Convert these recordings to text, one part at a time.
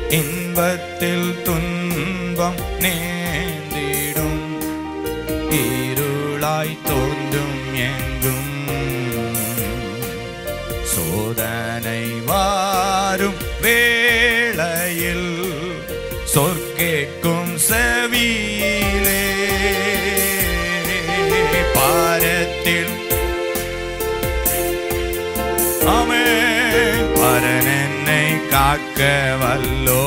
இன்பத்தில் துன்பம் நேர்ந்திடும் இருளாய் தோன்றும் எங்கும் சோதனை வாரும் வேளையில் சொற்கேட்கும் செவியிலே பாரத்தில் ஆமென் பரன் என்னை காக்க வல்லோ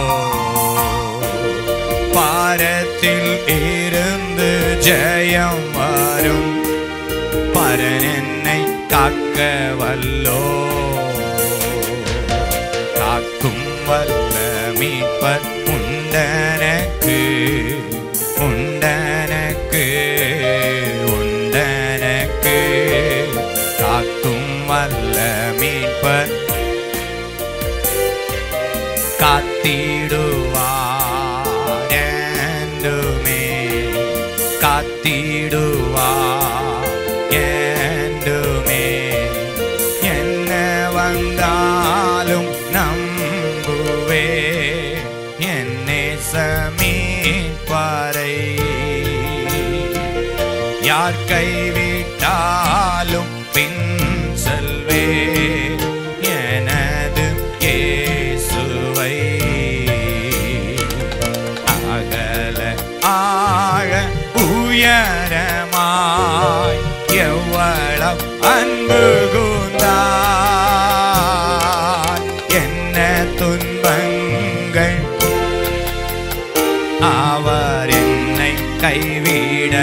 பாரத்தில் இருந்து ஜெயம் வரும் பரன் என்னை காக்க வல்லோ காக்கும் வல்ல மீட்பர் உண்டனக்கு உண்டனக்கு உண்டனக்கு காக்கும் வல்ல மீட்பர் காத்திடுவார் என்றுமே காத்திடுவார் என்றுமே என்ன வந்தாலும் நம்புவே என்னை சமீட்பாரை யார் கைவிட்டாலும் பின் செல்வே எனது இயேசுவை அகல ஆழ உயரமாய் எவ்வளவு அன்பு கூந்தார் என்ன துன்பங்கள் அவர் என்னை கைவிட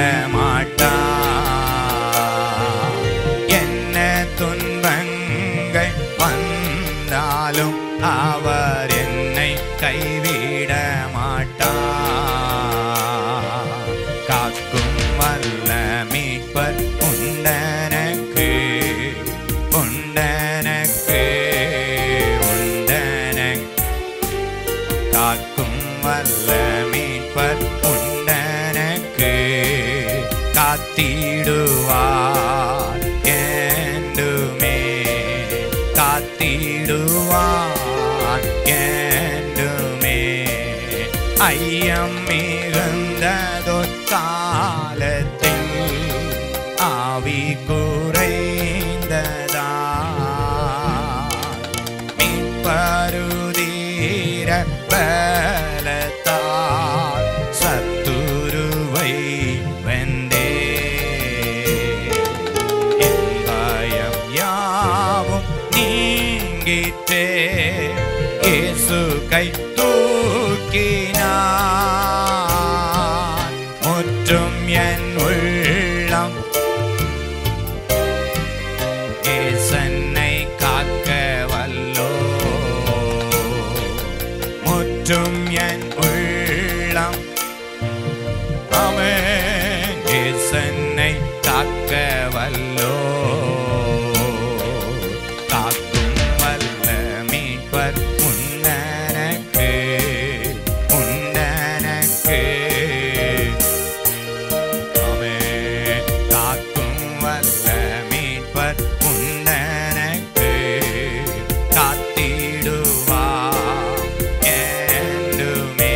மாட்டார் என்ன துன்பங்கள் வந்தாலும் அவர் என்னை கைவிட மாட்டார் காக்கும் வல்ல மீட்பர் உண்டனக்கு உண்டனக்கு உண்டனக்கு காக்கும் வல்ல மீட்பர் உண்டனக்கு காத்திடுவார் என்றுமே காத்திடுவார் என்றுமே ஐயம் மிகுந்ததொரு காலத்தில் ஆவி குறைந்ததா மீட்பருதீர பலத்தால் சத்துருவை வெந்தே என் பயம் யாவும் நீங்கிட்டே இயேசு கை தூக்கினார் முற்றும் என் உள்ளம் ஏசன்னை காக்க வல்லோ முற்றும் என் உள்ளம் ஆமென் ஏசன்னை காக்க வல்லோ காக்கும் வல்ல மீட்பர் உன்னனக்கு உன்னனக்கு ஆமென். காக்கும் வல்ல மீட்பர் உண்டனக்கு காத்திடுவார் என்றுமே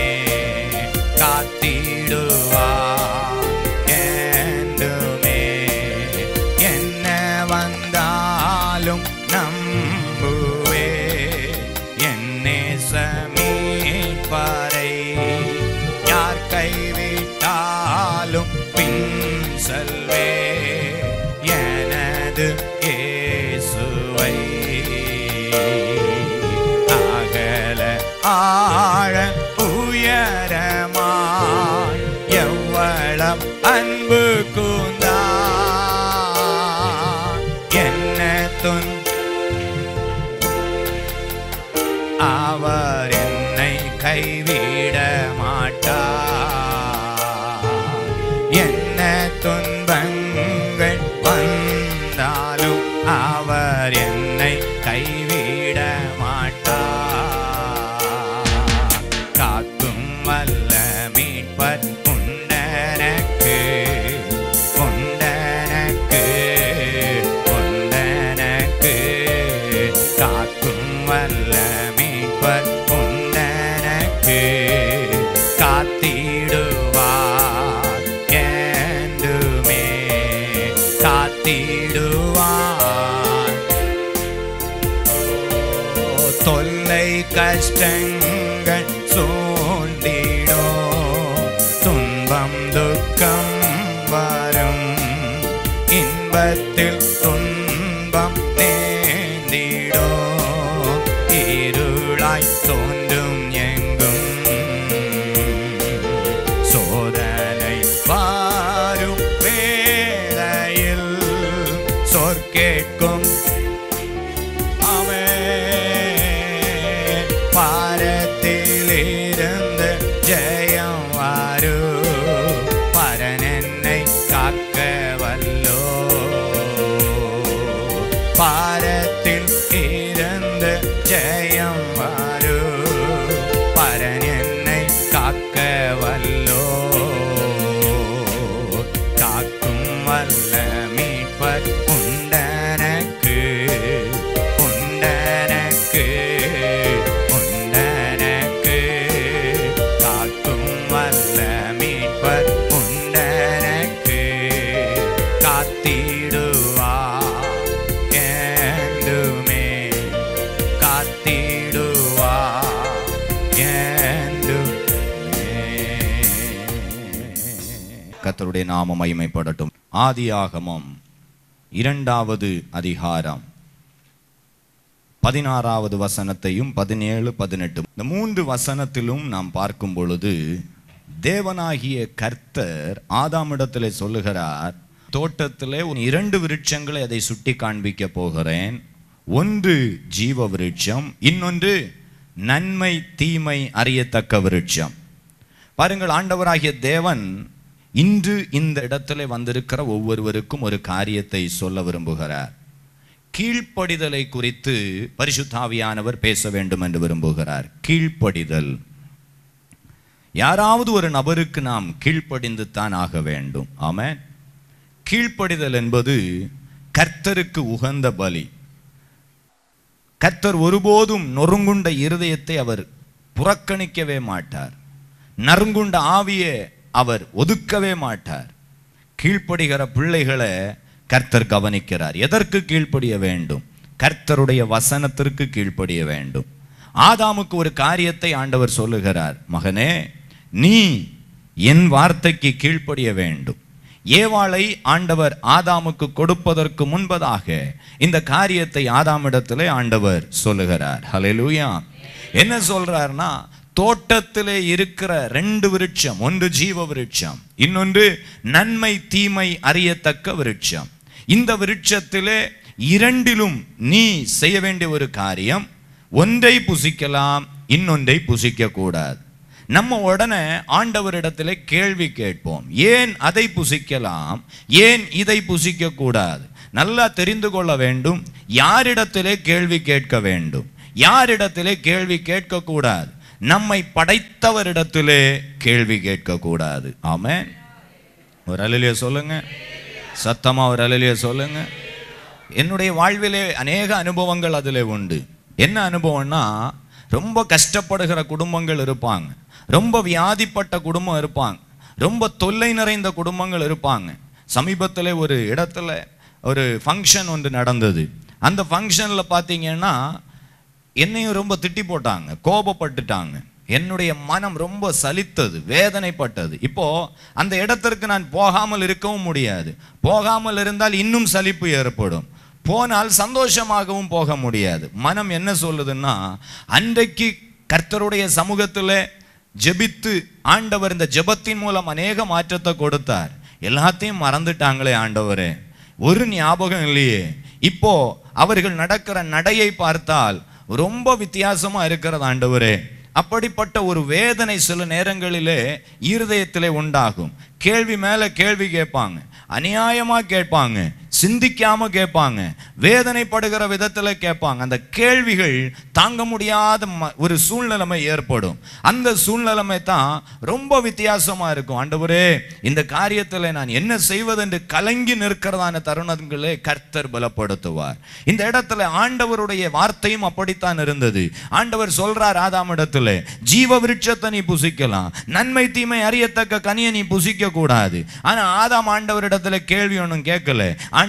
காத்திடுவார் என்றுமே என்ன வந்தாலும் நம்புவே என்னே சமீட்பாரை யார் கைவிட்டாலும் பின் செல்வே எனது இயேசுவை அகல ஆழ உயரமாய் எவ்வளம் அன்பு கூந்தா என்ன துன் அவர் என்னை கைவிட மாட்டார் என்ன துன்பங்கள் வந்தாலும் அவர் என்னை கைவிட மாட்டார் காக்கும் வல்ல மீட்பர் உண்டனக்கு உண்டனக்கு உண்டனக்கு காக்கும் வல்ல மீட்பர் உண்டன தொல்லை கஷ்டங்கள் சூழ்ந்திடும் துன்பம் துக்கம் வரும் இன்பத்தில் துன்பம் நேர்ந்திடும் இருளாய் தோன்றும் எங்கும் சோதனை வாரும் வேளையில் சொற்கேட்கும் அவன் பாரத்திலிருந்து ஜெயம் வாரு பரன் என்னை காக்க வல்லோ பாரத்தில் இருந்து ஜெயம் வாரு பரன் என்னை காக்க வல்லோ காக்கும் வல்ல மீட்பர் உண்டனக்கு உண்டனக்கு உண்டனக்கு காக்கும் வல்ல மீட்பர் உண்டனக்கு காத்திடுவா என்றுமே காத்திடுவா என்றுமே கர்த்தருடைய நாமம் மகிமைப்படட்டும் ஆதியாகமம் இரண்டாவது அதிகாரம் பதினாறாவது வசனத்தையும் பதினேழு பதினெட்டு இந்த மூன்று வசனத்திலும் நாம் பார்க்கும் பொழுது தேவனாகிய கர்த்தர் ஆதாமிடத்திலே சொல்லுகிறார் தோட்டத்திலே ஒரு இரண்டு விருட்சங்களை அதை சுட்டி காண்பிக்க போகிறேன் ஒன்று ஜீவ விருட்சம் இன்னொன்று நன்மை தீமை அறியத்தக்க விருட்சம் பாருங்கள் ஆண்டவராகிய தேவன் இன்று இந்த இடத்துல வந்திருக்கிற ஒவ்வொருவருக்கும் ஒரு காரியத்தை சொல்ல விரும்புகிறார் கீழ்ப்படிதலை குறித்து பரிசுத்தாவியானவர் பேச வேண்டும் என்று விரும்புகிறார் கீழ்ப்படிதல் யாராவது ஒரு நபருக்கு நாம் கீழ்ப்படிந்து தான் ஆக வேண்டும் ஆமென் கீழ்ப்படிதல் என்பது கர்த்தருக்கு உகந்த பலி கர்த்தர் ஒருபோதும் நொறுங்குண்ட இருதயத்தை அவர் புறக்கணிக்கவே மாட்டார் நறுங்குண்ட ஆவியை அவர் ஒதுக்கவே மாட்டார் கீழ்ப்படுகிற பிள்ளைகளை கர்த்தர் கவனிக்கிறார் எதற்கு கீழ்ப்படிய வேண்டும் கர்த்தருடைய வசனத்திற்கு கீழ்ப்படிய வேண்டும் ஆதாமுக்கு ஒரு காரியத்தை ஆண்டவர் சொல்லுகிறார் மகனே நீ என் வார்த்தைக்கு கீழ்ப்படிய வேண்டும் ஏவாளை ஆண்டவர் ஆதாமுக்கு கொடுப்பதற்கு முன்பதாக இந்த காரியத்தை ஆதாமிடத்திலே ஆண்டவர் சொல்லுகிறார் ஹalleluya என்ன சொல்றார்னா தோட்டத்திலே இருக்கிற ரெண்டு விருட்சம் ஒன்று ஜீவ விருட்சம் இன்னொன்று நன்மை தீமை அறியத்தக்க விருட்சம் இந்த விருட்சத்திலே இரண்டிலும் நீ செய்ய வேண்டிய ஒரு காரியம் ஒன்றை புசிக்கலாம் இன்னொன்றை புசிக்க கூடாது நம்ம உடனே ஆண்டவரிடத்திலே கேள்வி கேட்போம் ஏன் அதை புசிக்கலாம் ஏன் இதை புசிக்க கூடாது நல்லா தெரிந்து கொள்ள வேண்டும் யாரிடத்திலே கேள்வி கேட்க வேண்டும் யாரிடத்திலே கேள்வி கேட்க கூடாது நம்மை படைத்தவரிடத்திலே கேள்வி கேட்க கூடாது ஆமென் ஒரு அலலிய சொல்லுங்க சத்தமா ஒரு அலலிய சொல்லுங்க என்னுடைய வாழ்விலே அநேக அனுபவங்கள் அதிலே உண்டு என்ன அனுபவம்னா ரொம்ப கஷ்டப்படுகிற குடும்பங்கள் இருப்பாங்க ரொம்ப வியாதிப்பட்ட குடும்பம் இருப்பாங்க ரொம்ப தொல்லை நிறைந்த குடும்பங்கள் இருப்பாங்க சமீபத்தில் ஒரு இடத்துல ஒரு ஃபங்க்ஷன் ஒன்று நடந்தது அந்த ஃபங்க்ஷனில் பார்த்தீங்கன்னா என்னையும் ரொம்ப திட்டி போட்டாங்க கோபப்பட்டுட்டாங்க என்னுடைய மனம் ரொம்ப சலித்தது வேதனைப்பட்டது இப்போ அந்த இடத்திற்கு நான் போகாமல் இருக்கவும் முடியாது போகாமல் இருந்தால் இன்னும் சலிப்பு ஏற்படும் போனால் சந்தோஷமாகவும் போக முடியாது மனம் என்ன சொல்லுதுன்னா அன்றைக்கு கர்த்தருடைய சமூகத்தில் ஜெபித்து ஆண்டவர் இந்த ஜெபத்தின் மூலம் அநேக மாற்றத்தை கொடுத்தார் எல்லாத்தையும் மறந்துட்டாங்களே ஆண்டவரே ஒரு ஞாபகம் இல்லையே இப்போ அவர்கள் நடக்கிற நடையை பார்த்தால் ரொம்ப வித்தியாசமா இருக்கிறது ஆண்டவரே அப்படிப்பட்ட ஒரு வேதனை சில நேரங்களிலே இருதயத்திலே உண்டாகும் கேள்வி மேல கேள்வி கேட்பாங்க அநியாயமா கேட்பாங்க சிந்திக்காம கேட்பாங்க வேதனைப்படுகிற விதத்துல கேட்பாங்க அந்த கேள்விகள் தாங்க முடியாத ம- ஒரு சூழ்நிலைமை ஏற்படும் அந்த சூழ்நிலைமை தான் ரொம்ப வித்தியாசமா இருக்கும் ஆண்டவரே இந்த காரியத்தில் நான் என்ன செய்வதென்று கலங்கி நிற்கிறதான தருணங்களே கர்த்தர் பலப்படுத்துவார் இந்த இடத்துல ஆண்டவருடைய வார்த்தையும் அப்படித்தான் இருந்தது ஆண்டவர் சொல்றார் ஆதாம் இடத்துல ஜீவ விருட்சத்தை நீ புசிக்கலாம் நன்மை தீமை அறியத்தக்க கனியை நீ புசிக்க கூடாது ஆனா ஆதாம் ஆண்டவரிடத்துல கேள்வி ஒன்றும் கேட்கல ஆண்டவர்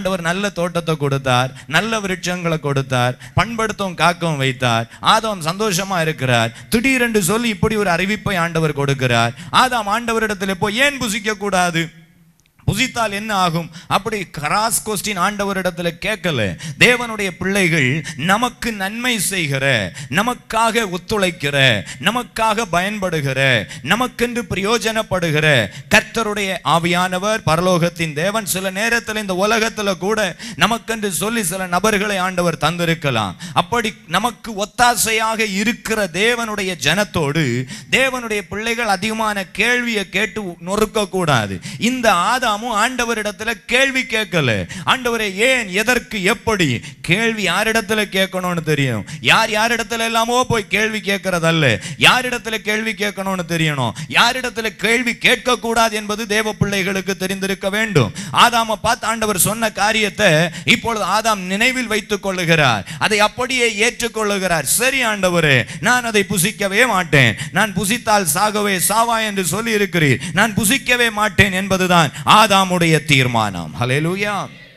ஆண்டவர் நல்ல தோட்டத்தை கொடுத்தார் நல்ல விருட்சங்களை கொடுத்தார் பண்படுத்தவும் காக்கவும் வைத்தார் ஆதாம் சந்தோஷமா இருக்கிறார் திடீரென்று சொல்லி இப்படி ஒரு அறிவிப்பை ஆண்டவர் கொடுக்கிறார் ஆதாம் ஆண்டவரிடத்தில் போய் ஏன் புசிக்க கூடாது புசித்தால் என்ன ஆகும் அப்படி கராஸ் கொஸ்டின் ஆண்டவரிடத்துல கேட்கல தேவனுடைய பிள்ளைகள் நமக்கு நன்மை செய்கிற நமக்காக ஒத்துழைக்கிற நமக்காக பயன்படுகிற நமக்கென்று பிரயோஜனப்படுகிற கர்த்தருடைய ஆவியானவர் பரலோகத்தின் தேவன் சில நேரத்தில் இந்த உலகத்துல கூட நமக்கென்று சொல்லி சில நபர்களை ஆண்டவர் தந்திருக்கலாம் அப்படி நமக்கு ஒத்தாசையாக இருக்கிற தேவனுடைய ஜனத்தோடு தேவனுடைய பிள்ளைகள் அதிகமான கேள்வியை கேட்டு நொறுக்க கூடாது இந்த ஆதாமும் ஆண்டவரிடத்துல கேள்வி கேட்கல ஆண்டவரே ஏன் எதற்கு எப்படி கேள்வி யாரிடத்துல கேட்கணும்னு தெரியும் யார் யாரிடத்துல எல்லாமோ போய் கேள்வி கேட்கறதல்ல யாரிடத்துல கேள்வி கேட்கணும்னு தெரியணும் யாரிடத்துல கேள்வி கேட்க கூடாது என்பது தேவ பிள்ளைகளுக்கு தெரிந்திருக்க வேண்டும் ஆதாம பார்த்து ஆண்டவர் சொன்ன காரியத்தை இப்பொழுது ஆதாம் நினைவில் வைத்துக் கொள்ளுகிறார் அதை அப்படியே ஏற்றுக்கொள்ளுகிறார் சரி ஆண்டவரே நான் அதை புசிக்கவே மாட்டேன் நான் புசித்தால் சாகவே சாவா என்று சொல்லி இருக்கிறீர் நான் புசிக்கவே மாட்டேன் என்பதுதான் ஆதாமுடைய தீர்மானம் ஹalleluya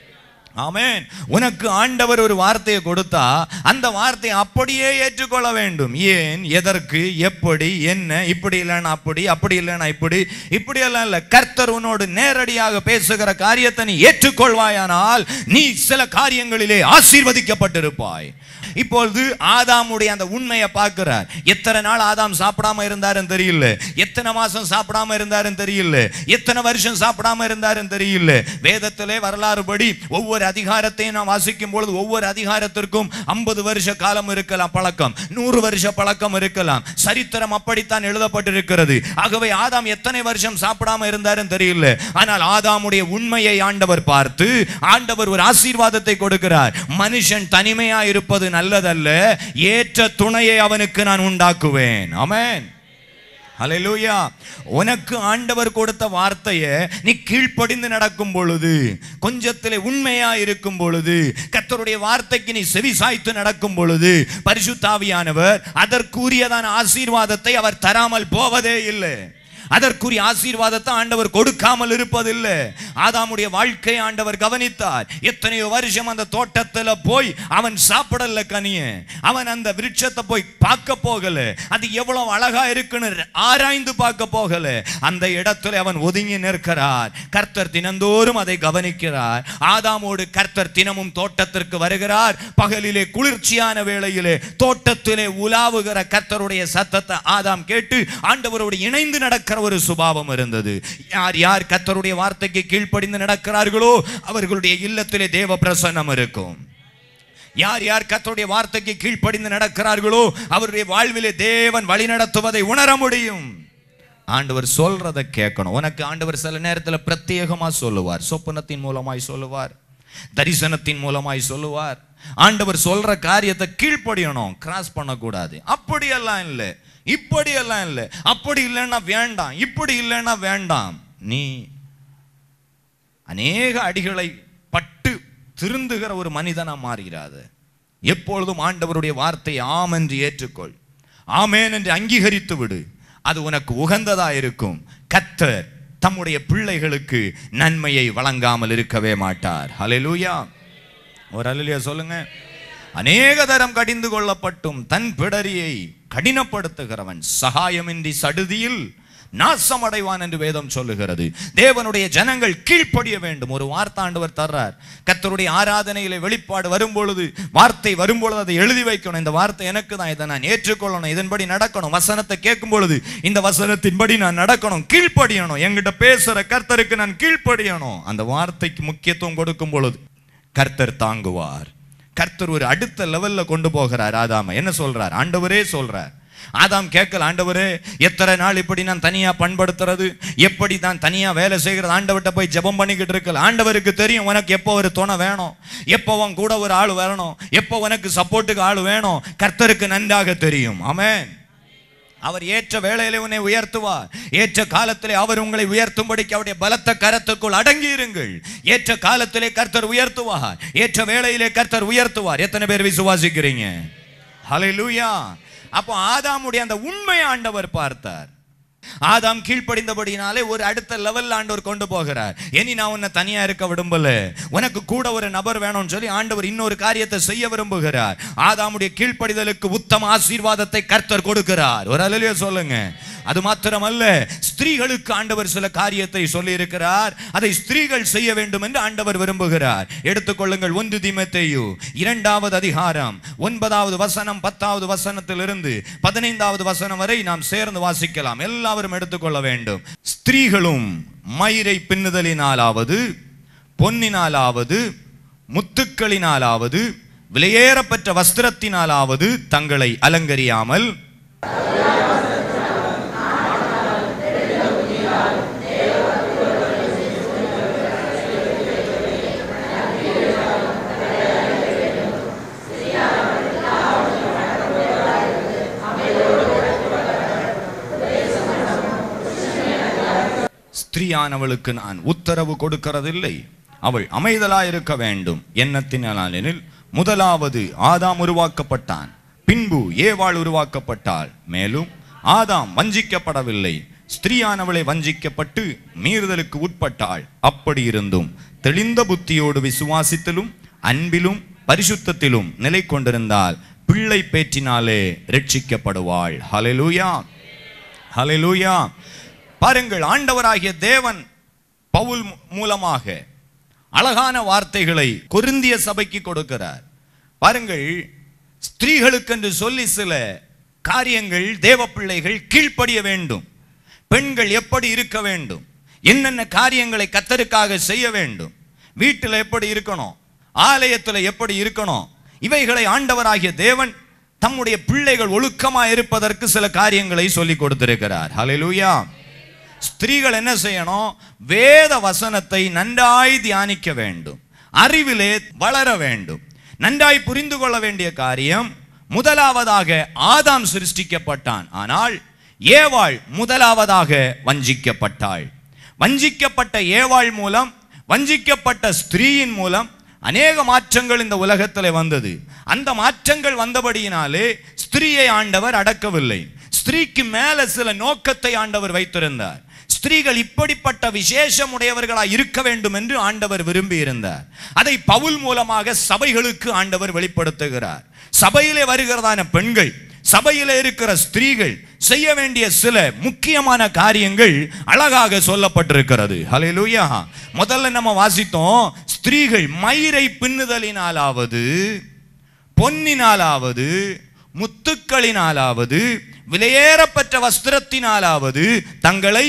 ஆமென் உனக்கு ஆண்டவர் ஒரு வார்த்தையை கொடுத்தா அந்த வார்த்தையை அப்படியே ஏற்றுக்கொள்ள வேண்டும் ஏன் எதற்கு எப்படி என்ன இப்படி இல்லைன்னா அப்படி அப்படி இல்லைன்னா இப்படி இப்படி எல்லாம் இல்லை கர்த்தர் உன்னோடு நேரடியாக பேசுகிற காரியத்தை நீ ஏற்றுக்கொள்வாயானால் நீ சில காரியங்களிலே ஆசீர்வதிக்கப்பட்டிருப்பாய் இப்பொழுது ஆதாமுடைய அந்த உண்மையை பார்க்கிறார் எத்தனை நாள் ஆதாம் சாப்பிடாம இருந்தாருன்னு தெரியல எத்தனை மாசம் சாப்பிடாம இருந்தாருன்னு தெரியல எத்தனை வருஷம் சாப்பிடாம இருந்தாருன்னு தெரியல வேதத்திலே வரலாறு படி ஒவ்வொரு அதிகாரத்தையும் நாம் வாசிக்கும் பொழுது ஒவ்வொரு அதிகாரத்திற்கும் ஐம்பது வருஷ காலம் இருக்கலாம் பழக்கம் நூறு வருஷ பழக்கம் இருக்கலாம் சரித்திரம் அப்படித்தான் எழுதப்பட்டிருக்கிறது ஆகவே ஆதாம் எத்தனை வருஷம் சாப்பிடாம இருந்தாருன்னு தெரியல ஆனால் ஆதாமுடைய உண்மையை ஆண்டவர் பார்த்து ஆண்டவர் ஒரு ஆசீர்வாதத்தை கொடுக்கிறார் மனுஷன் தனிமையா இருப்பது நல்லதல்ல ஏற்ற துணையை அவனுக்கு நான் உண்டாக்குவேன் ஆமென் ஹalleluya உனக்கு ஆண்டவர் கொடுத்த வார்த்தையை நீ கீழ்ப்படிந்து நடக்கும் பொழுது கொஞ்சத்திலே உண்மையா இருக்கும் பொழுது கர்த்தருடைய வார்த்தைக்கு நீ செவி சாய்த்து நடக்கும் பொழுது பரிசுத்தாவியானவர் அதற்குரியதான ஆசீர்வாதத்தை அவர் தராமல் போவதே இல்லை அதற்குரிய ஆசீர்வாதத்தை ஆண்டவர் கொடுக்காமல் இருப்பதில்லை ஆதாமுடைய வாழ்க்கை ஆண்டவர் கவனித்தார் எத்தனையோ வருஷம் அந்த தோட்டத்துல போய் அவன் சாப்பிடல கனிய அவன் அந்த விருட்சத்தை போய் பார்க்க போகல அது எவ்வளவு அழகா இருக்குன்னு ஆராய்ந்து பார்க்க போகல அந்த இடத்துல அவன் ஒதுங்கி நிற்கிறார் கர்த்தர் தினந்தோறும் அதை கவனிக்கிறார் ஆதாமோடு கர்த்தர் தினமும் தோட்டத்திற்கு வருகிறார் பகலிலே குளிர்ச்சியான வேளையிலே தோட்டத்திலே உலாவுகிற கர்த்தருடைய சத்தத்தை ஆதாம் கேட்டு ஆண்டவரோடு இணைந்து நடக்கிற ஒரு சுபாவம் இருந்தது யார் யார் கர்த்தருடைய வார்த்தைக்கு கீழ்ப்படிந்து நடக்கிறார்களோ அவர்களுடைய இல்லத்திலே தேவ பிரசன்னம் இருக்கும் யார் யார் கர்த்தருடைய வார்த்தைக்கு கீழ்ப்படிந்து நடக்கிறார்களோ அவருடைய வாழ்விலே தேவன் வழி நடத்துவதை உணர முடியும் ஆண்டவர் சொல்றதை கேட்கணும் உனக்கு ஆண்டவர் சில நேரத்தில் பிரத்யேகமா சொல்லுவார் சொப்பனத்தின் மூலமாய் சொல்லுவார் தரிசனத்தின் மூலமாய் சொல்லுவார் ஆண்டவர் சொல்ற காரியத்தை கீழ்ப்படியணும் கிராஸ் பண்ணக்கூடாது அப்படியெல்லாம் இல்லை இப்படியெல்லாம் இல்லை அப்படி இல்லைன்னா வேண்டாம் இப்படி இல்லைன்னா வேண்டாம் நீ அநேக அடிகளை பட்டு திருந்துகிற ஒரு மனிதனா மாறுகிறாது எப்பொழுதும் ஆண்டவருடைய வார்த்தை ஆம் என்று ஏற்றுக்கொள் ஆமேன் என்று அங்கீகரித்து விடு அது உனக்கு உகந்ததா இருக்கும் கத்தர் தம்முடைய பிள்ளைகளுக்கு நன்மையை வழங்காமல் இருக்கவே மாட்டார் ஹalleluya ஒரு அல்லையா சொல்லுங்க அநேக தரம் கடிந்து கொள்ளப்பட்டும் தன் பிடரியை கடினப்படுத்துகிறவன் சகாயமின்றி சடுதியில் நாசம் அடைவான் என்று வேதம் சொல்லுகிறது தேவனுடைய ஜனங்கள் கீழ்ப்படிய வேண்டும் ஒரு வார்த்தாண்டவர் தர்றார் கர்த்தருடைய ஆராதனையிலே வெளிப்பாடு வரும்பொழுது வார்த்தை வரும்பொழுது அதை எழுதி வைக்கணும் இந்த வார்த்தை எனக்கு தான் இதை நான் ஏற்றுக்கொள்ளணும் இதன்படி நடக்கணும் வசனத்தை கேட்கும் பொழுது இந்த வசனத்தின்படி நான் நடக்கணும் கீழ்ப்படியணும் என்கிட்ட பேசுற கர்த்தருக்கு நான் கீழ்ப்படியணும் அந்த வார்த்தைக்கு முக்கியத்துவம் கொடுக்கும் பொழுது கர்த்தர் தாங்குவார் கர்த்தர் ஒரு அடுத்த லெவல்ல கொண்டு போகிறார் ஆதாம என்ன சொல்றார் ஆண்டவரே சொல்றார் ஆதாம் கேட்கல ஆண்டவரே எத்தனை நாள் இப்படி நான் தனியா பண்படுத்துறது எப்படி நான் தனியா வேலை செய்கிறது ஆண்டவர்கிட்ட போய் ஜெபம் பண்ணிக்கிட்டு இருக்கல ஆண்டவருக்கு தெரியும் உனக்கு எப்போ ஒரு துணை வேணும் எப்போ உன் கூட ஒரு ஆள் வரணும் எப்போ உனக்கு சப்போர்ட்டுக்கு ஆள் வேணும் கர்த்தருக்கு நன்றாக தெரியும் ஆமென் அவர் ஏற்ற வேளையிலே உன்னை உயர்த்துவார் ஏற்ற காலத்திலே அவர் உங்களை உயர்த்தும்படிக்கு அவருடைய பலத்த கரத்துக்குள் அடங்கி இருங்கள் ஏற்ற காலத்திலே கர்த்தர் உயர்த்துவார் ஏற்ற வேளையிலே கர்த்தர் உயர்த்துவார் எத்தனை பேர் விசுவாசிக்கிறீங்க ஹalleluya அப்போ ஆதாமுடைய அந்த உண்மை ஆண்டவர் பார்த்தார் ஆதாம் கீழ்ப்படிந்தபடினாலே ஒரு அடுத்த லெவல்ல ஆண்டவர் கொண்டு போகிறார் இனி நான் உன்னை தனியா இருக்க விரும்பல உனக்கு கூட ஒரு நபர் வேணும்னு சொல்லி ஆண்டவர் இன்னொரு காரியத்தை செய்ய விரும்புகிறார் ஆதாமுடைய கீழ்ப்படிதலுக்கு உத்தம ஆசீர்வாதத்தை கர்த்தர் கொடுக்கிறார் ஒரு அலையில சொல்லுங்க அது மாத்திரமல்ல ஸ்திரீகளுக்கு ஆண்டவர் சில காரியத்தை சொல்லி இருக்கிறார் அதை ஸ்திரீகள் செய்ய வேண்டும் என்று ஆண்டவர் விரும்புகிறார் எடுத்துக்கொள்ளுங்கள் ஒன்று தீமத்தேயு இரண்டாவது அதிகாரம் ஒன்பதாவது வசனம் பத்தாவது வசனத்திலிருந்து பதினைந்தாவது வசனம் வரை நாம் சேர்ந்து வாசிக்கலாம் எல்லாவரும் எடுத்துக்கொள்ள வேண்டும் ஸ்திரீகளும் மயிரை பின்னுதலினாலாவது பொன்னினாலாவது முத்துக்களினாலாவது விலையேறப்பெற்ற வஸ்திரத்தினாலாவது தங்களை அலங்கரியாமல் ஸ்திரீயானவளுக்கு நான் உத்தரவு கொடுக்கிறதில்லை அவள் அமைதலாயிருக்க வேண்டும் எண்ணத்தினாலெனில் முதலாவது ஆதாம் உருவாக்கப்பட்டான் பின்பு ஏவாள் உருவாக்கப்பட்டாள் மேலும் ஆதாம் வஞ்சிக்கப்படவில்லை ஸ்திரீயானவளை வஞ்சிக்கப்பட்டு மீறுதலுக்கு உட்பட்டாள் அப்படி இருந்தும் தெளிந்த புத்தியோடு விசுவாசித்திலும் அன்பிலும் பரிசுத்தத்திலும் நிலை கொண்டிருந்தால் பிள்ளை பேற்றினாலே ரட்சிக்கப்படுவாள் ஹalleluya ஹalleluya பாருங்கள் ஆண்டவராகிய தேவன் பவுல் மூ- மூலமாக அழகான வார்த்தைகளை கொரிந்திய சபைக்கு கொடுக்கிறார் பாருங்கள் ஸ்திரீகளுக்கென்று சொல்லி சில காரியங்கள் தேவ பிள்ளைகள் கீழ்ப்படிய வேண்டும் பெண்கள் எப்படி இருக்க வேண்டும் என்னென்ன காரியங்களை கத்தருக்காக செய்ய வேண்டும் வீட்டில் எப்படி இருக்கணும் ஆலயத்தில் எப்படி இருக்கணும் இவைகளை ஆண்டவராகிய தேவன் தம்முடைய பிள்ளைகள் ஒழுக்கமா இருப்பதற்கு சில காரியங்களை சொல்லி கொடுத்திருக்கிறார் ஹalleluya ஸ்திரீகள் என்ன செய்யணும் வேத வசனத்தை நன்றாய் தியானிக்க வேண்டும் அறிவிலே வளர வேண்டும் நன்றாய் புரிந்து கொள்ள வேண்டிய காரியம் முதலாவதாக ஆதாம் சிருஷ்டிக்கப்பட்டான் ஆனால் ஏவாள் முதலாவதாக வஞ்சிக்கப்பட்டாள் வஞ்சிக்கப்பட்ட ஏவாள் மூலம் வஞ்சிக்கப்பட்ட ஸ்திரீயின் மூலம் அநேக மாற்றங்கள் இந்த உலகத்தில் வந்தது அந்த மாற்றங்கள் வந்தபடியினாலே ஸ்திரீயை ஆண்டவர் அடக்கவில்லை ஸ்திரீக்கு மேல சில நோக்கத்தை ஆண்டவர் வைத்திருந்தார் ஸ்திரீகள் இப்படிப்பட்ட விசேஷம் உடையவர்களாய் இருக்க வேண்டும் என்று ஆண்டவர் விரும்பி இருந்தார் அதை பவுல் மூலமாக சபைகளுக்கு ஆண்டவர் வெளிப்படுத்துகிறார் சபையிலே வருகிறதான பெண்கள் சபையிலே இருக்கிற ஸ்திரீகள் செய்ய வேண்டிய சில முக்கியமான காரியங்கள் அழகாக சொல்லப்பட்டிருக்கிறது ஹalleluya முதல்ல நம்ம வாசித்தோம் ஸ்திரீகள் மயிரை பின்னுதலினாலாவது பொன்னினாலாவது முத்துக்களினாலாவது விலையேறப்பெற்ற வஸ்திரத்தினாலாவது தங்களை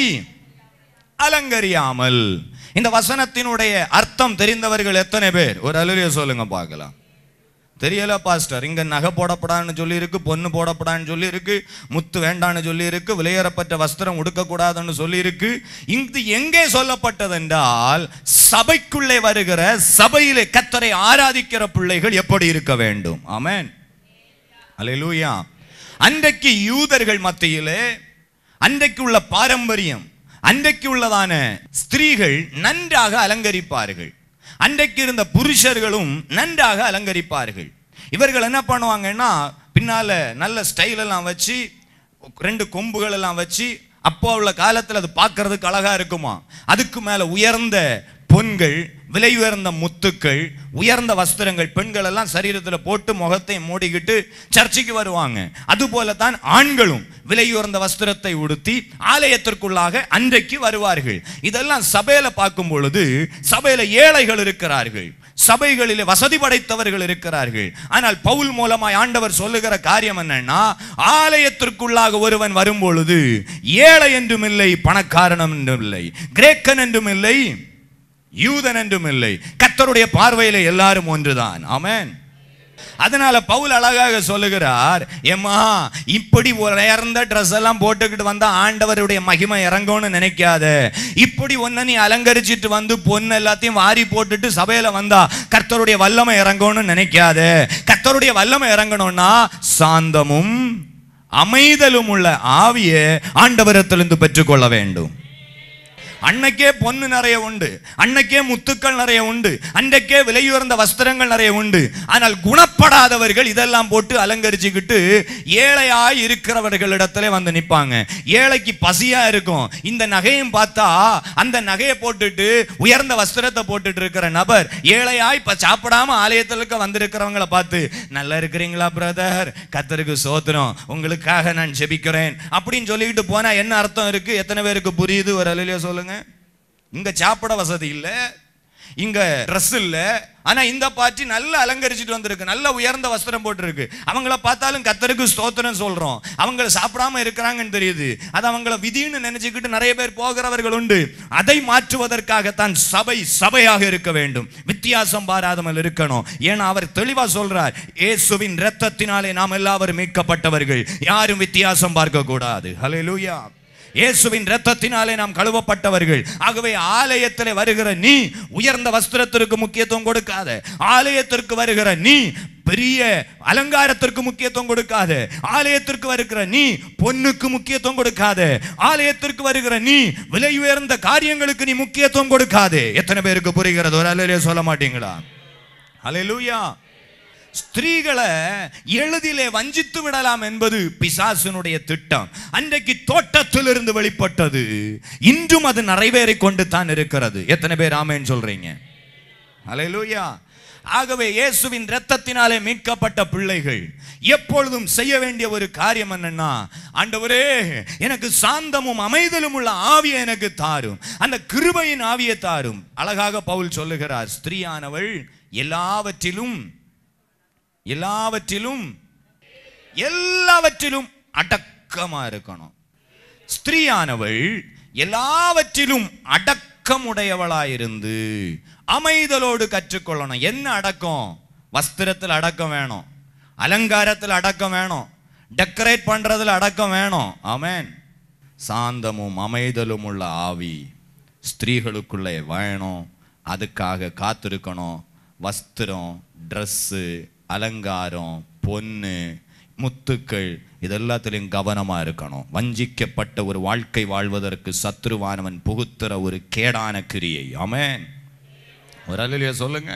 அலங்கரியாமல் இந்த வசனத்தினுடைய அர்த்தம் தெரிந்தவர்கள் எத்தனை பேர் ஒரு அலுவலிய சொல்லுங்க பார்க்கலாம் தெரியல பாஸ்டர் இங்க நகை போடப்படான்னு சொல்லி இருக்கு பொண்ணு போடப்படான்னு சொல்லி இருக்கு முத்து வேண்டான்னு சொல்லி இருக்கு விலையேறப்பட்ட வஸ்திரம் உடுக்கக்கூடாதுன்னு சொல்லி இருக்கு இது எங்கே சொல்லப்பட்டது என்றால் சபைக்குள்ளே வருகிற சபையிலே கத்தரை ஆராதிக்கிற பிள்ளைகள் எப்படி இருக்க வேண்டும் ஆமென் அல்லேலூயா அன்றைக்கு யூதர்கள் மத்தியிலே அன்றைக்கு உள்ள பாரம்பரியம் அன்றைக்கு உள்ளதான ஸ்திரீகள் நன்றாக அலங்கரிப்பார்கள் அன்றைக்கு இருந்த புருஷர்களும் நன்றாக அலங்கரிப்பார்கள் இவர்கள் என்ன பண்ணுவாங்கன்னா பின்னால நல்ல ஸ்டைல் எல்லாம் வச்சு ரெண்டு கொம்புகள் எல்லாம் வச்சு அப்போ உள்ள காலத்தில் அது பார்க்கறதுக்கு அழகா இருக்குமா அதுக்கு மேல உயர்ந்த பொன்கள் விலை உயர்ந்த முத்துக்கள் உயர்ந்த வஸ்திரங்கள் பெண்கள் எல்லாம் சரீரத்தில் போட்டு முகத்தை மூடிக்கிட்டு சர்ச்சைக்கு வருவாங்க அதுபோல தான் ஆண்களும் விலை உயர்ந்த வஸ்திரத்தை உடுத்தி ஆலயத்திற்குள்ளாக அன்றைக்கு வருவார்கள் இதெல்லாம் சபையில பார்க்கும் பொழுது சபையில ஏழைகள் இருக்கிறார்கள் சபைகளிலே வசதி படைத்தவர்கள் இருக்கிறார்கள் ஆனால் பவுல் மூலமாய் ஆண்டவர் சொல்லுகிற காரியம் என்னன்னா ஆலயத்திற்குள்ளாக ஒருவன் வரும் பொழுது ஏழை என்றும் இல்லை பணக்காரனும் என்றும் இல்லை கிரேக்கன் என்றும் இல்லை யூதன் என்றும் இல்லை கத்தருடைய பார்வையில எல்லாரும் ஒன்றுதான் ஆமென் அதனால பவுல் அழகாக சொல்லுகிறார் ஏம்மா இப்படி உயர்ந்த ட்ரெஸ் எல்லாம் போட்டுக்கிட்டு வந்தா ஆண்டவருடைய மகிமை இறங்கும்னு நினைக்காத இப்படி ஒன்ன நீ அலங்கரிச்சிட்டு வந்து பொண்ணு எல்லாத்தையும் வாரி போட்டுட்டு சபையில வந்தா கர்த்தருடைய வல்லமை இறங்கும்னு நினைக்காத கர்த்தருடைய வல்லமை இறங்கணும்னா சாந்தமும் அமைதலும் உள்ள ஆவியை ஆண்டவரத்திலிருந்து பெற்றுக்கொள்ள வேண்டும் அன்னைக்கே பொண்ணு நிறைய உண்டு அன்னைக்கே முத்துக்கள் நிறைய உண்டு அன்றைக்கே விலையுயர்ந்த வஸ்திரங்கள் நிறைய உண்டு ஆனால் குணப்படாதவர்கள் இதெல்லாம் போட்டு அலங்கரிச்சுக்கிட்டு ஏழையாய் இருக்கிறவர்களிடத்துல வந்து நிப்பாங்க ஏழைக்கு பசியா இருக்கும் இந்த நகையும் பார்த்தா அந்த நகையை போட்டுட்டு உயர்ந்த வஸ்திரத்தை போட்டுட்டு இருக்கிற நபர் ஏழையாய் இப்ப சாப்பிடாம ஆலயத்திற்கு வந்திருக்கிறவங்கள பார்த்து நல்லா இருக்கிறீங்களா பிரதர் கத்தருக்கு சோத்திரம் உங்களுக்காக நான் ஜெபிக்கிறேன் அப்படின்னு சொல்லிக்கிட்டு போனா என்ன அர்த்தம் இருக்கு எத்தனை பேருக்கு புரியுது ஒரு அலையில சொல்லுங்க இங்க சாப்பிட வசதி இல்ல இங்க ட்ரெஸ் இல்ல ஆனா இந்த பாட்டி நல்லா அலங்கரிச்சிட்டு வந்திருக்கு நல்ல உயர்ந்த வஸ்திரம் போட்டிருக்கு அவங்கள பார்த்தாலும் கத்தருக்கு ஸ்தோத்திரம் சொல்றோம் அவங்க சாப்பிடாம இருக்கிறாங்கன்னு தெரியுது அது அவங்கள விதின்னு நினைச்சுக்கிட்டு நிறைய பேர் போகிறவர்கள் உண்டு அதை மாற்றுவதற்காகத்தான் சபை சபையாக இருக்க வேண்டும் வித்தியாசம் பாராதமல் இருக்கணும் ஏன்னா அவர் தெளிவா சொல்றார் இயேசுவின் இரத்தத்தினாலே நாம் எல்லாரும் மீட்கப்பட்டவர்கள் யாரும் வித்தியாசம் பார்க்க கூடாது ஹalleluya இயேசுவின் இரத்தத்தினாலே நாம் கழுவப்பட்டவர்கள் ஆகவே ஆலயத்தில் வருகிற நீ உயர்ந்த வஸ்திரத்திற்கு முக்கியத்துவம் கொடுக்காத ஆலயத்திற்கு வருகிற நீ பெரிய அலங்காரத்திற்கு முக்கியத்துவம் கொடுக்காத ஆலயத்திற்கு வருகிற நீ பொண்ணுக்கு முக்கியத்துவம் கொடுக்காத ஆலயத்திற்கு வருகிற நீ விலை உயர்ந்த காரியங்களுக்கு நீ முக்கியத்துவம் கொடுக்காதே எத்தனை பேருக்கு புரிகிறது ஒரு அலையிலே சொல்ல மாட்டீங்களா ஹalleluya ஸ்திரீகளை எளிதிலே வஞ்சித்து விடலாம் என்பது பிசாசினுடைய திட்டம் அன்றைக்கு தோட்டத்திலிருந்து வெளிப்பட்டது இன்றும் அது நிறைவேறிக் கொண்டு தான் இருக்கிறது எத்தனை பேர் ஆமேன்னு சொல்றீங்க ஹalleluya ஆகவே இயேசுவின் இரத்தத்தினாலே மீட்கப்பட்ட பிள்ளைகள் எப்பொழுதும் செய்ய வேண்டிய ஒரு காரியம் என்னன்னா ஆண்டவரே எனக்கு சாந்தமும் அமைதலும் உள்ள ஆவியை எனக்கு தாரும் அந்த கிருபையின் ஆவியை தாரும் அழகாக பவுல் சொல்லுகிறார் ஸ்திரீயானவள் எல்லாவற்றிலும் எல்லாவற்றிலும் எல்லாவற்றிலும் அடக்கமா இருக்கணும் ஸ்திரீயானவள் எல்லாவற்றிலும் அடக்கமுடையவளாயிருந்து அமைதலோடு கற்றுக்கொள்ளணும் என்ன அடக்கம் வஸ்திரத்தில் அடக்கம் வேணும் அலங்காரத்தில் அடக்கம் வேணும் டெக்கரேட் பண்றதுல அடக்கம் வேணும் ஆமென் சாந்தமும் அமைதலும் உள்ள ஆவி ஸ்திரீகளுக்குள்ளே வேணும் அதுக்காக காத்திருக்கணும் வஸ்திரம் ட்ரெஸ்ஸு அலங்காரம் பொண்ணு முத்துக்கள் இதெல்லாத்திலையும் கவனமா இருக்கணும் வஞ்சிக்கப்பட்ட ஒரு வாழ்க்கை வாழ்வதற்கு சத்ருவானவன் புகுத்துற ஒரு கேடான கிரியை ஆமென் ஒரு அலையில சொல்லுங்க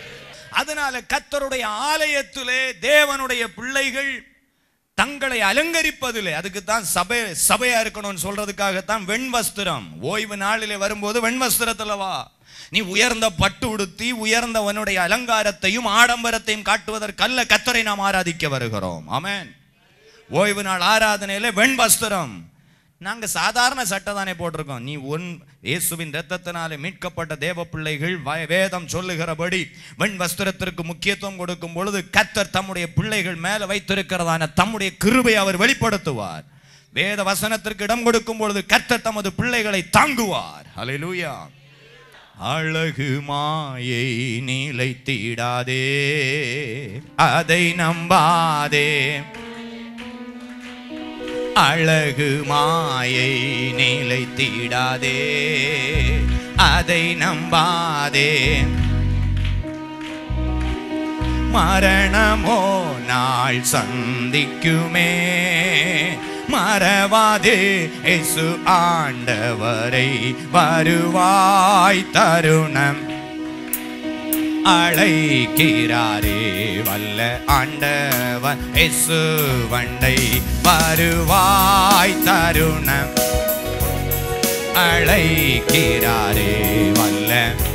அதனால கத்தருடைய ஆலயத்திலே தேவனுடைய பிள்ளைகள் தங்களை அலங்கரிப்பதில்லை அதுக்கு தான் சபை சபையா இருக்கணும்னு சொல்றதுக்காகத்தான் வெண் வஸ்திரம் ஓய்வு நாளிலே வரும்போது வெண் வஸ்திரத்துல வா நீ உயர்ந்த பட்டு உடுத்தி உயர்ந்த உன்னுடைய அலங்காரத்தையும் ஆடம்பரத்தையும் காட்டுவதற்கல்ல கத்தரை நாம் ஆராதிக்க வருகிறோம் ஆமென் ஓய்வு நாள் ஆராதனையில வெண் வஸ்திரம் நாங்க சாதாரண சட்டை தானே போட்டிருக்கோம் நீ உன் இயேசுவின் இரத்தத்தினாலே மீட்கப்பட்ட தேவ பிள்ளைகள் வ- வேதம் சொல்லுகிறபடி வெண் வஸ்திரத்திற்கு முக்கியத்துவம் கொடுக்கும் பொழுது கத்தர் தம்முடைய பிள்ளைகள் மேல வைத்திருக்கிறதான தம்முடைய கிருபை அவர் வெளிப்படுத்துவார் வேத வசனத்திற்கு இடம் கொடுக்கும் பொழுது கர்த்தர் தமது பிள்ளைகளை தாங்குவார் ஹalleluya அழகு மாயை நிலைத்திடாதே அதை நம்பாதே அழகு மாயை நிலைத்திடாதே அதை நம்பாதே மரணமோ நாள் சந்திக்குமே மறவாதே இயேசு ஆண்டவரை வருவாய் தருணம் அழைக்கிறாரே வல்ல ஆண்டவன் இயேசு வண்டை வருவாய் தருணம் அழைக்கிறாரே வல்ல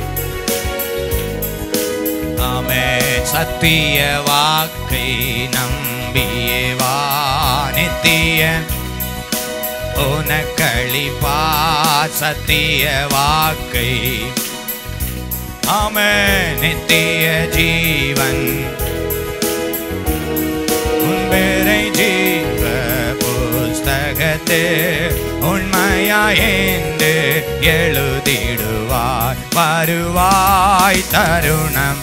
ஆமே சத்திய வாக்கை நம்பியே வா நித்திய உனக்களிப்பா சத்திய வாக்கை ஆமே நித்திய ஜீவன் உன் பேரை ஜீவ புஸ்தகத்து உண்மையாயேந்து எழுதிடுவாய் வருவாய் தருணம்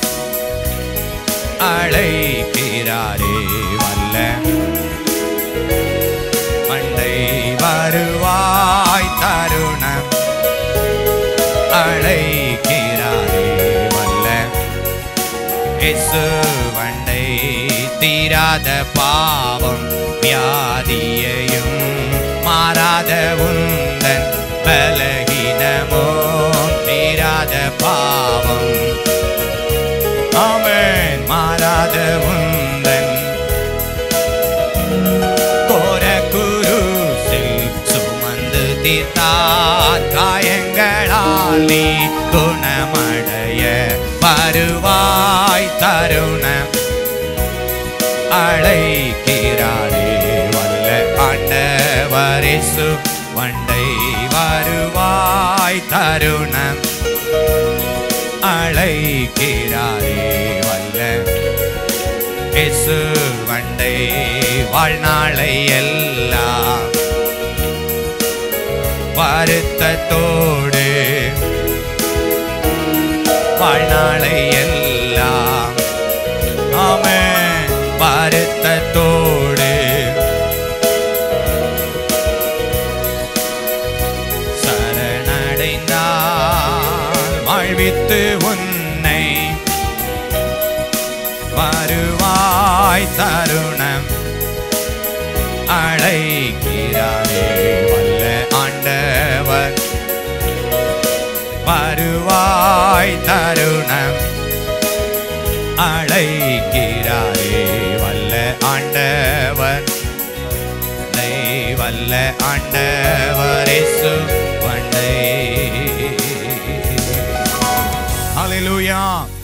அழைக்கிறாரே வல்ல மண்டை வருவாய் தருணம் அழைக்கிறாரே வல்ல இயேசு வண்டை தீராத பாவம் வியாதியையும் மாறாத உந்தன் பலகீனமோ முடியாத உந்தன் கோர குருசில் சுமந்து தீர்த்தார் காயங்களால் நீ குணமடைய வருவாய் தருணம் அழைக்கிறாரே வல்ல ஆண்டவரிசு வண்டை வருவாய் தருணம் அழைக்கிறாரே வல்ல இயேசு வண்டை வாழ்நாளை எல்லாம் வருத்தத்தோடு வாழ்நாளை எல்லாம் ஆமே வருத்தத்தோடு சரணடைந்தால் வாழ்வித்து உன்னை வருவாய் தருணம் அழைக்கிறாரே வல்ல ஆண்டவர் வருவாய் தருணம் அழைக்கிறாரே வல்ல ஆண்டவர் வண்டை வல்ல ஆண்டவரேசு வண்டை ஹalleluya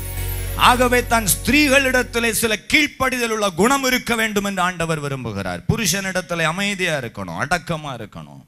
ஆகவே தன் ஸ்திரீகளிடத்திலே சில கீழ்ப்படிதல் உள்ள குணம் இருக்க வேண்டும் என்று ஆண்டவர் விரும்புகிறார் புருஷனிடத்திலே அமைதியா இருக்கணும் அடக்கமா இருக்கணும்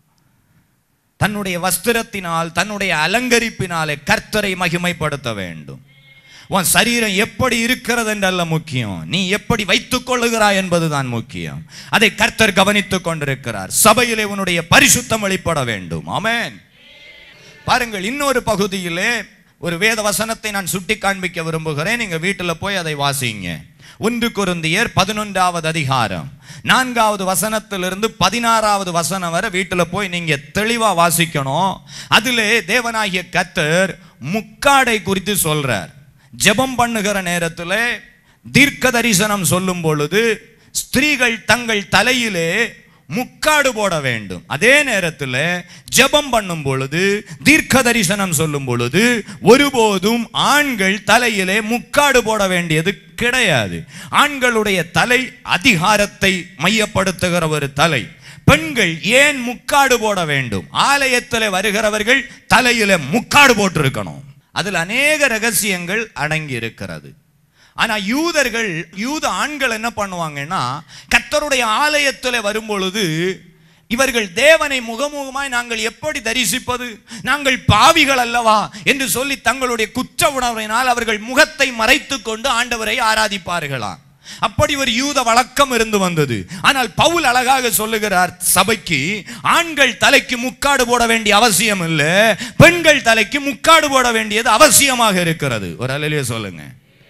தன்னுடைய வஸ்திரத்தினால் தன்னுடைய அலங்கரிப்பினாலே கர்த்தரை மகிமைப்படுத்த வேண்டும் உன் சரீரம் எப்படி இருக்கிறது என்றல்ல முக்கியம் நீ எப்படி வைத்துக் கொள்ளுகிறாய் என்பதுதான் முக்கியம் அதை கர்த்தர் கவனித்துக் கொண்டிருக்கிறார் சபையிலே உன்னுடைய பரிசுத்தம் வெளிப்பட வேண்டும் ஆமென் பாருங்கள் இன்னொரு பகுதியிலே ஒரு வேத வசனத்தை நான் சுட்டி காண்பிக்க விரும்புகிறேன் நீங்க வீட்டுல போய் அதை வாசிங்க ஒன்று குருந்தியர் பதினொன்றாவது அதிகாரம் நான்காவது வசனத்திலிருந்து பதினாறாவது வசனம் வரை வீட்டுல போய் நீங்க தெளிவா வாசிக்கணும் அதிலே தேவனாகிய கத்தர் முக்காடை குறித்து சொல்றார் ஜெபம் பண்ணுகிற நேரத்தில் தீர்க்க தரிசனம் சொல்லும் பொழுது ஸ்திரீகள் தங்கள் தலையிலே முக்காடு போட வேண்டும் அதே நேரத்தில் ஜெபம் பண்ணும் பொழுது தீர்க்க தரிசனம் சொல்லும் பொழுது ஒருபோதும் ஆண்கள் தலையிலே முக்காடு போட வேண்டியது கிடையாது ஆண்களுடைய தலை அதிகாரத்தை மையப்படுத்துகிற ஒரு தலை பெண்கள் ஏன் முக்காடு போட வேண்டும் ஆலயத்தில் வருகிறவர்கள் தலையில முக்காடு போட்டிருக்கணும் அதில் அநேக ரகசியங்கள் அடங்கி இருக்கிறது ஆனா யூதர்கள் யூத ஆண்கள் என்ன பண்ணுவாங்கன்னா கர்த்தருடைய ஆலயத்தில் வரும்பொழுது இவர்கள் தேவனை முகமுகமாய் நாங்கள் எப்படி தரிசிப்பது நாங்கள் பாவிகள் அல்லவா என்று சொல்லி தங்களுடைய குற்ற உணர்வினால் அவர்கள் முகத்தை மறைத்துக் கொண்டு ஆண்டவரை ஆராதிப்பார்களாம் அப்படி ஒரு யூத வழக்கம் இருந்து வந்தது ஆனால் பவுல் அழகாக சொல்லுகிறார் சபைக்கு ஆண்கள் தலைக்கு முக்காடு போட வேண்டிய அவசியம் இல்லை பெண்கள் தலைக்கு முக்காடு போட வேண்டியது அவசியமாக இருக்கிறது ஒரு அலையிலே சொல்லுங்க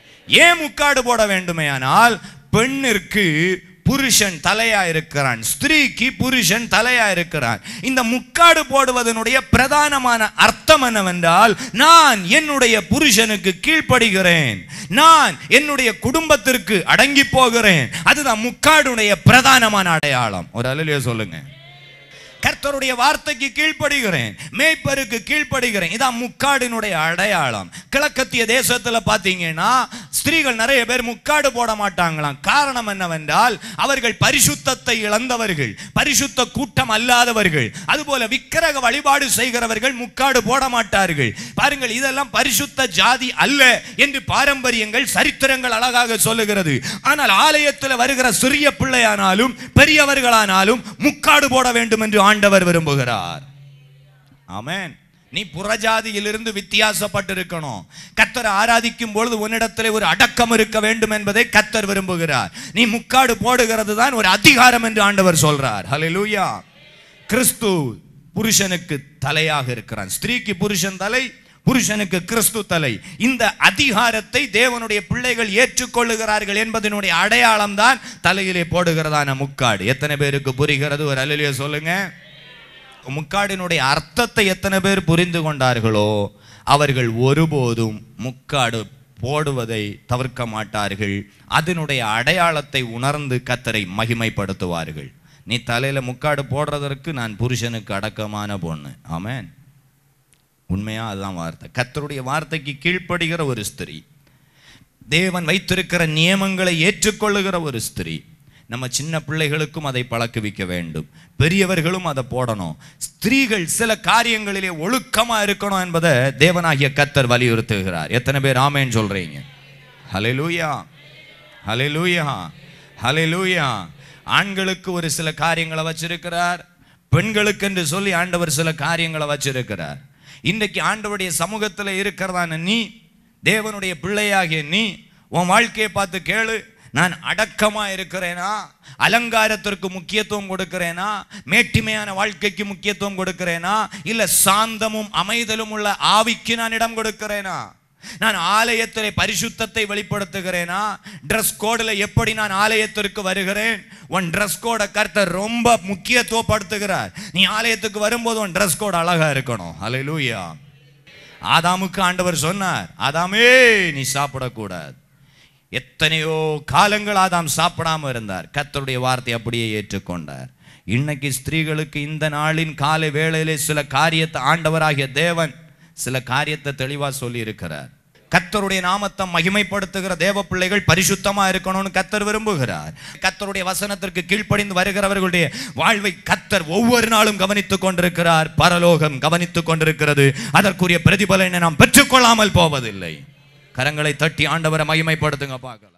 ஏன் முக்காடு போட வேண்டுமேயானால் பெண்ணிற்கு புருஷன் தலையா இருக்கிறான் ஸ்திரீக்கு புருஷன் தலையா இருக்கிறான் இந்த முக்காடு போடுவதனுடைய பிரதானமான அர்த்தம் என்னவென்றால் நான் என்னுடைய புருஷனுக்கு கீழ்ப்படுகிறேன் நான் என்னுடைய குடும்பத்திற்கு அடங்கி போகிறேன் அதுதான் முக்காடுடைய பிரதானமான அடையாளம் ஒரு அலையிலே சொல்லுங்க கர்த்தருடைய வார்த்தைக்கு கீழ்ப்படுகிறேன் மேய்ப்பருக்கு கீழ்ப்படுகிறேன் இதான் முக்காடினுடைய அடையாளம் கிழக்கத்திய தேசத்துல பாத்தீங்கன்னா ஸ்திரீகள் நிறைய பேர் முக்காடு போட மாட்டாங்களாம் காரணம் என்னவென்றால் அவர்கள் பரிசுத்தத்தை இழந்தவர்கள் பரிசுத்த கூட்டம் அல்லாதவர்கள் அதுபோல விக்கிரக வழிபாடு செய்கிறவர்கள் முக்காடு போட மாட்டார்கள் பாருங்கள் இதெல்லாம் பரிசுத்த ஜாதி அல்ல என்று பாரம்பரியங்கள் சரித்திரங்கள் அழகாக சொல்லுகிறது ஆனால் ஆலயத்தில் வருகிற சிறிய பிள்ளையானாலும் பெரியவர்களானாலும் முக்காடு போட வேண்டும் என்று ஆண்டவர் விரும்புகிறார் ஆமென் நீ புறஜாதியிலிருந்து வித்தியாசப்பட்டிருக்கணும் கத்தரை ஆராதிக்கும் பொழுது உன்னிடத்தில் ஒரு அடக்கம் இருக்க வேண்டும் என்பதை கத்தர் விரும்புகிறார் நீ முக்காடு போடுகிறது தான் ஒரு அதிகாரம் என்று ஆண்டவர் சொல்றார் ஹalleluya கிறிஸ்து புருஷனுக்கு தலையாக இருக்கிறான் ஸ்திரீக்கு புருஷன் தலை புருஷனுக்கு கிறிஸ்து தலை இந்த அதிகாரத்தை தேவனுடைய பிள்ளைகள் ஏற்றுக்கொள்ளுகிறார்கள் என்பதனுடைய அடையாளம் தான் தலையிலே போடுகிறதான முக்காடு எத்தனை பேருக்கு புரிகிறது ஒரு அலையிலே சொல்லுங்க முக்காடினுடைய அர்த்தத்தை எத்தனை பேர் புரிந்து கொண்டார்களோ அவர்கள் ஒருபோதும் முக்காடு போடுவதை தவிர்க்க மாட்டார்கள் அதனுடைய அடையாளத்தை உணர்ந்து கத்தரை மகிமைப்படுத்துவார்கள் நீ தலையில முக்காடு போடுறதற்கு நான் புருஷனுக்கு அடக்கமான பொண்ணு ஆமென் உண்மையா அதுதான் வார்த்தை கத்தருடைய வார்த்தைக்கு கீழ்ப்படுகிற ஒரு ஸ்திரீ தேவன் வைத்திருக்கிற நியமங்களை ஏற்றுக்கொள்ளுகிற ஒரு ஸ்திரீ நம்ம சின்ன பிள்ளைகளுக்கும் அதை பழக்குவிக்க வேண்டும் பெரியவர்களும் அதை போடணும் ஸ்திரீகள் சில காரியங்களிலே ஒழுக்கமா இருக்கணும் என்பதை தேவனாகிய கத்தர் வலியுறுத்துகிறார் எத்தனை பேர் ஆமேன்னு சொல்றீங்க ஹalleluya ஹalleluya ஹalleluya ஆண்களுக்கு ஒரு சில காரியங்களை வச்சிருக்கிறார் பெண்களுக்கு என்று சொல்லி ஆண்டவர் சில காரியங்களை வச்சிருக்கிறார் இன்றைக்கு ஆண்டவருடைய சமூகத்தில் இருக்கிறதான நீ தேவனுடைய பிள்ளையாகிய நீ உன் வாழ்க்கையை பார்த்து கேளு நான் அடக்கமா இருக்கிறேனா அலங்காரத்திற்கு முக்கியத்துவம் கொடுக்கிறேனா மேட்டிமையான வாழ்க்கைக்கு முக்கியத்துவம் கொடுக்கிறேனா இல்ல சாந்தமும் அமைதலும் உள்ள ஆவிக்கு நான் இடம் கொடுக்கிறேனா நான் ஆலயத்திலே பரிசுத்தத்தை வெளிப்படுத்துகிறேனா ட்ரெஸ் கோடில் எப்படி நான் ஆலயத்திற்கு வருகிறேன் உன் ட்ரெஸ் கோடை கர்த்தர் ரொம்ப முக்கியத்துவப்படுத்துகிறார் நீ ஆலயத்துக்கு வரும்போது உன் ட்ரெஸ் கோட் அழகா இருக்கணும் ஹalleluya ஆதாமுக்கு ஆண்டவர் சொன்னார் ஆதாமே நீ சாப்பிடக்கூடாது எத்தனையோ காலங்கள் ஆதாம் சாப்பிடாம இருந்தார் கர்த்தருடைய வார்த்தை அப்படியே ஏற்றுக்கொண்டார் இன்னைக்கு ஸ்திரீகளுக்கு இந்த நாளின் காலை வேளையிலே சில காரியத்தை ஆண்டவராகிய தேவன் சில காரியத்தை தெளிவா சொல்லி இருக்கிறார் கத்தருடைய நாமத்தை மகிமைப்படுத்துகிற தேவ பிள்ளைகள் பரிசுத்தமா இருக்கணும்னு கத்தர் விரும்புகிறார் கத்தருடைய வசனத்திற்கு கீழ்ப்படிந்து வருகிறவர்களுடைய வாழ்வை கத்தர் ஒவ்வொரு நாளும் கவனித்துக் கொண்டிருக்கிறார் பரலோகம் கவனித்துக் கொண்டிருக்கிறது அதற்குரிய பிரதிபலனை நாம் பெற்றுக்கொள்ளாமல் போவதில்லை கரங்களை தட்டி ஆண்டவரை மகிமைப்படுத்துங்க பார்க்கலாம்